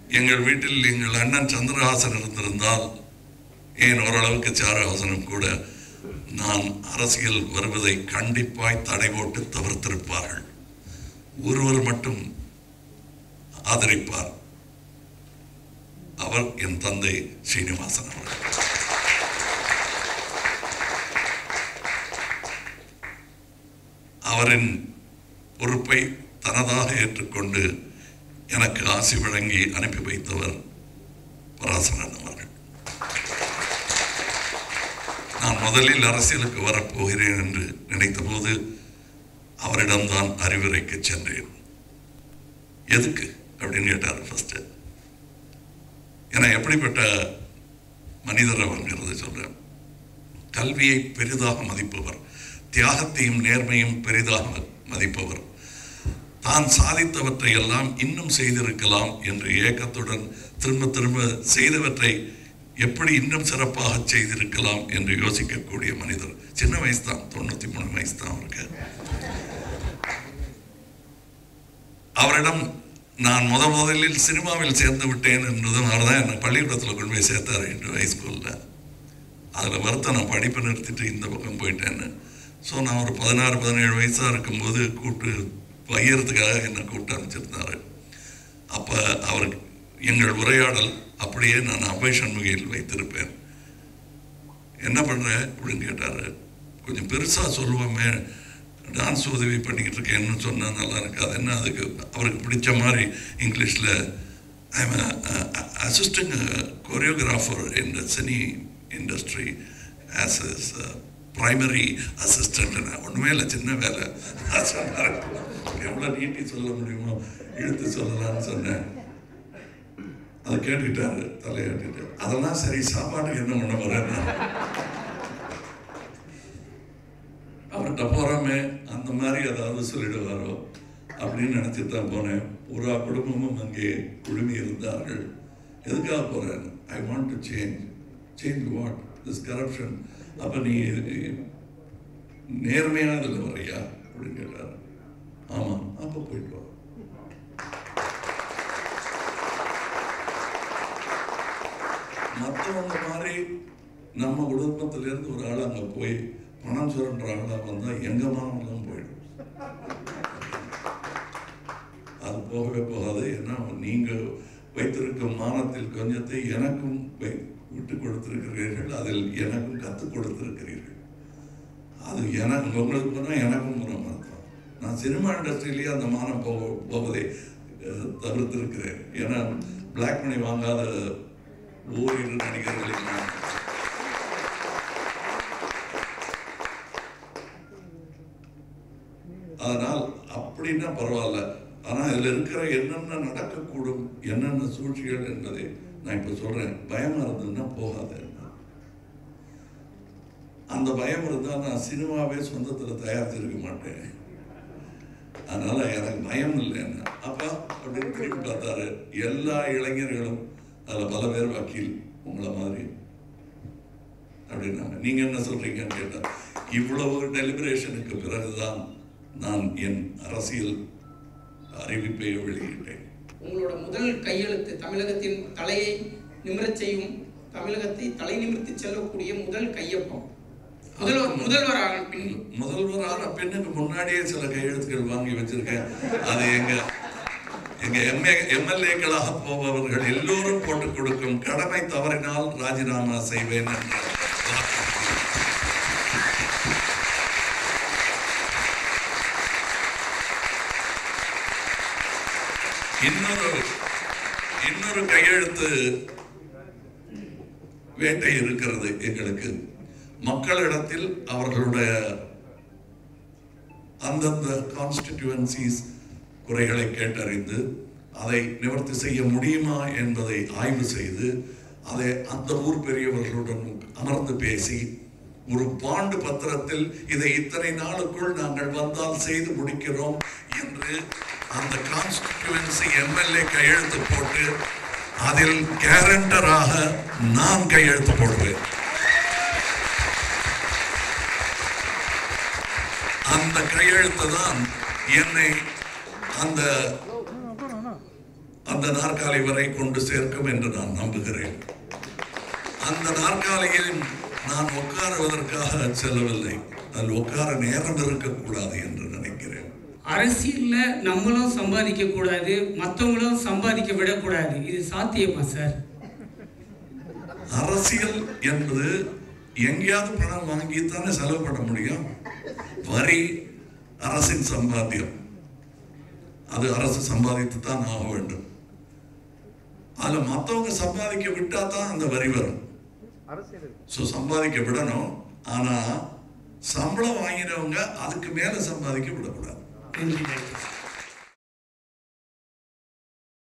எங்கள் வீட்டில் எங்கள் அண்ணன் சந்திரஹாசன் இருந்திருந்தால் ஏன் ஓரளவுக்கு சாரஹாசனும் கூட நான் அரசியல் வருவதை கண்டிப்பாய் தடை போட்டு தவிர்த்திருப்பார்கள் ஒருவர் மட்டும் ஆதரிப்பார் அவர் என் தந்தை ஸ்ரீனிவாசன் அவர்கள் அவரின் பொறுப்பை தனதாக ஏற்றுக்கொண்டு எனக்கு ஆசி வழங்கி அனுப்பி வைத்தவர் பராசரன் அவர்கள் நான் முதலில் அரசியலுக்கு வரப்போகிறேன் என்று நினைத்தபோது அவரிடம்தான் அறிவுரைக்கு சென்றேன் எதுக்கு அப்படின்னு கேட்டார் ஃபர்ஸ்ட் ஏன்னா எப்படிப்பட்ட மனிதர் அவங்கிறத சொல்றேன் கல்வியை பெரிதாக மதிப்பவர் தியாகத்தையும் நேர்மையும் பெரிதாக மதிப்பவர் தான் சாதித்தவற்றை எல்லாம் இன்னும் செய்திருக்கலாம் என்று ஏக்கத்துடன் திரும்ப திரும்ப செய்தவற்றை எப்படி இன்னும் சிறப்பாக செய்திருக்கலாம் என்று யோசிக்கக்கூடிய மனிதர் சின்ன வயசு தான் தொண்ணூத்தி மூணு வயசு தான் அவருக்கு அவரிடம் நான் முத முதலில் சினிமாவில் சேர்ந்து விட்டேன் என்பதும் அவர் தான் என்னை பள்ளிக்கூடத்தில் கொண்டு போய் சேர்த்தார் என்று ஹைஸ்கூலில் அதில் வருத்த நான் படிப்பை நிறுத்திட்டு இந்த பக்கம் போயிட்டேன்னு ஸோ நான் ஒரு பதினாறு பதினேழு வயசாக இருக்கும்போது கூப்பிட்டு பையறதுக்காக என்னை கூப்பிட்டு அனுப்பிச்சிருந்தாரு அப்போ அவருக்கு எங்கள் உரையாடல் அப்படியே நான் அபய் சண்முகையில் வைத்திருப்பேன் என்ன பண்ணுற அப்படின்னு கேட்டார் கொஞ்சம் பெருசாக சொல்லுவோமே டான்ஸ் உதவி பண்ணிக்கிட்டு இருக்கேன்னு சொன்னால் நல்லா இருக்காது என்ன அதுக்கு அவருக்கு பிடிச்ச மாதிரி இங்கிலீஷில் I'm assisting choreographer in the cine industry as as primary assistant ஒன்றுமே இல்லை சின்ன வேலை நான் சொன்னார் எவ்வளோ நீட்டி சொல்ல முடியுமோ இழுத்து சொல்லலாம்னு சொன்னேன் அதை கேட்டுக்கிட்டாரு தலையாட்டிட்டு அதெல்லாம் சரி சாப்பாட்டுக்கு என்ன பண்ண போறேன்னா அவர்கிட்ட போறாமே அந்த மாதிரி ஏதாவது சொல்லிடுவாரோ அப்படின்னு நினைச்சிட்டு தான் போனேன் பூரா குடும்பமும் அங்கே குழுமி இருந்தார்கள் எதுக்காக போறேன் I want to change change what this corruption அப்ப நீ நேர்மையான இதில் வரையா அப்படின்னு கேட்டார் ஆமா அப்ப போயிட்டு வா மற்றவங்க மாதிரி நம்ம குடும்பத்துல இருந்து ஒரு ஆள் அங்க போய் பணம் சுரண்ட ஆளா வந்தா எங்க மானம்லாம் போயிடும் அது போகவே போகாது ஏன்னா நீங்க வைத்திருக்கும் மானத்தில் கொஞ்சத்தை எனக்கும் வை விட்டு கொடுத்திருக்கிறீர்கள் அதில் எனக்கும் கற்றுக் கொடுத்திருக்கிறீர்கள் அது எனக்கு உங்களுக்கு போனால் எனக்கும் ஒரு அர்த்தம் நான் சினிமா இண்டஸ்ட்ரியிலேயே அந்த மானம் போக போவதை அஹ், தவிர்த்திருக்கிறேன் ஏன்னா பிளாக் மணி வாங்காத ஓரிரு நடிகர்களில் நான் அதனால் அப்படின்னா பரவாயில்ல ஆனால் இதில் இருக்கிற என்னென்ன நடக்கக்கூடும் என்னென்ன சூழ்ச்சிகள் என்பதை நான் இப்போ சொல்கிறேன் பயமாக இருந்ததுன்னா போகாது அந்த பயம் இருந்தால் நான் சினிமாவே சொந்தத்தில் தயாரிச்சிருக்க மாட்டேன் அதனால எனக்கு பயம் இல்லைன்னு அப்பா அப்படின்னு திரும்பி பார்த்தாரு எல்லா இளைஞர்களும் அதில் பல பேர் வக்கீல் உங்களை மாதிரி அப்படின்னாங்க நீங்க என்ன சொல்றீங்கன்னு கேட்டார் இவ்வளவு டெலிபரேஷனுக்கு பிறகுதான் நான் என் அரசியல் அறிவிப்பை வெளியிட்டேன் உங்களோட முதல் கையெழுத்து தமிழகத்தின் தலையை நிமிரச் செய்யும் தமிழகத்தை தலை நிமிர்த்தி செல்லக்கூடிய முதல் கையொப்பம் முதல்வர் முதல்வராக பின் முதல்வரான பெண்ணுக்கு முன்னாடியே சில கையெழுத்துக்கள் வாங்கி வச்சிருக்கேன் அது எங்க எங்க எம்ஏ எம்எல்ஏக்களாக போபவர்கள் எல்லோரும் போட்டுக் கொடுக்கும் கடமை தவறினால் ராஜினாமா செய்வேன் என்ற வாக்கு. இன்னொரு இன்னொரு கையெழுத்து வேட்டை இருக்கிறது எங்களுக்கு மக்களிடத்தில் அவர்களுடைய அந்தந்த கான்ஸ்டிடியூவன்சிஸ் குறைகளை கேட்டறிந்து அதை நிவர்த்தி செய்ய முடியுமா என்பதை ஆய்வு செய்து அதை அந்த ஊர் பெரியவர்களுடன் அமர்ந்து பேசி ஒரு பாண்டு பத்திரத்தில் இதை இத்தனை நாளுக்குள் நாங்கள் வந்தால் செய்து முடிக்கிறோம் என்று அந்த கான்ஸ்டிடியூவன்சி எம்எல்ஏ கையெழுத்து போட்டு அதில் கேரண்டராக நான் கையெழுத்து போடுவேன் அந்த கையெழுத்து தான் என்னை அந்த அந்த நாற்காலி வரை கொண்டு சேர்க்கும் என்று நான் நம்புகிறேன் அந்த நாற்காலியில் நான் உட்காருவதற்காக செல்லவில்லை அதில் உட்கார நேரம் இருக்கக்கூடாது என்று நினைக்கிறேன் அரசியல்ல நம்மளும் சம்பாதிக்க கூடாது மற்றவங்களும் சம்பாதிக்க விடக்கூடாது இது சாத்தியமா சார் அரசியல் என்பது எங்கேயாவது பணம் வாங்கித்தானே செலவு பண்ண முடியும் வரி அரசின் சம்பாத்தியம் அது அரசு சம்பாதித்து தான் ஆக வேண்டும் அதுல மற்றவங்க சம்பாதிக்க விட்டா தான் அந்த வரி வரும் ஸோ சம்பாதிக்க விடணும் ஆனா சம்பளம் வாங்கினவங்க அதுக்கு மேல சம்பாதிக்க விடக்கூடாது நன்றி டாக்டர்